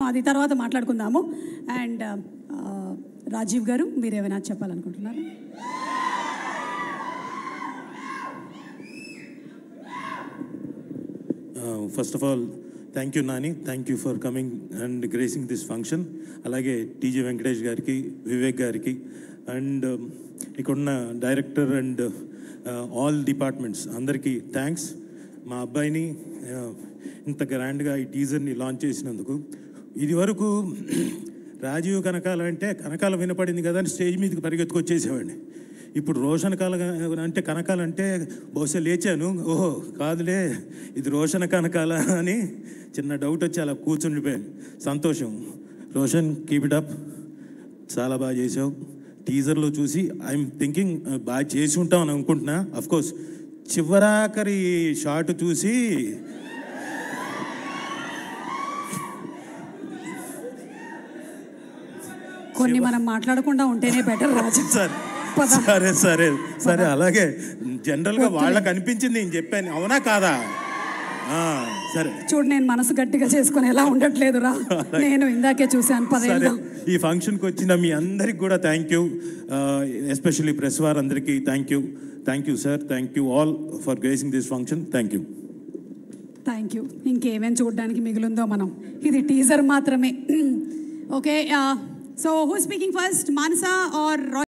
అది తర్వాత మాట్లాడుకుందాము అండ్ రాజీవ్ గారు మీరు ఏమైనా చెప్పాలనుకుంటున్నారు first of all thank you Nani thank you for coming and gracing this function అలాగే టీజీ వెంకటేష్ గారికి వివేక్ గారికి అండ్ ఇక్కడున్న డైరెక్టర్ అండ్ ఆల్ డిపార్ట్మెంట్స్ అందరికీ థ్యాంక్స్ మా అబ్బాయిని uh, ఇంత గ్రాండ్గా ఈ టీజర్ని లాంచ్ చేసినందుకు ఇది వరకు రాజీవ్ కనకాల అంటే కనకాల వినపడింది కదా అని స్టేజ్ మీదకి పరిగెత్తుకొచ్చేసేవాడిని ఇప్పుడు రోషన్ కాల అంటే కనకాల అంటే బహుశా లేచాను ఓహో కాదులే ఇది రోషన్ కనకాల అని చిన్న డౌట్ వచ్చి అలా కూర్చుండిపోయాను సంతోషం రోషన్ కీప్ ఇట్ అప్ చాలా బాగా చేసావు టీజర్లో చూసి ఐఎమ్ థింకింగ్ బాగా చేసి ఉంటాం అని అనుకుంటున్నా కోర్స్ చివరాఖరి షాట్ చూసి కొన్ని మనం మాట్లాడకుండా ఉంటేనే బెటర్ రాజు సరే పద. సరే సరే సరే అలాగే జనరల్గా వాళ్ళకి అనిపించింది నేను చెప్పాను అవునా కాదా ఆ, సరే చూడు నేను మనసు గట్టిగా చేసుకుని ఎలా ఉండట్లేదు రా నేను ఇందాకే చూశాను సరే పదేళ్ళు ఈ ఫంక్షన్కి వచ్చిన మీ అందరికి కూడా థ్యాంక్ యూ ఎస్పెషల్లీ ప్రెస్ వారందరికీ thank you thank you sir thank you all for gracing this function thank you thank you ఇంకేమేం చూడడానికి మిగిలిందో మనం ఇది టీజర్ మాత్రమే okay so who speaking first Manasa are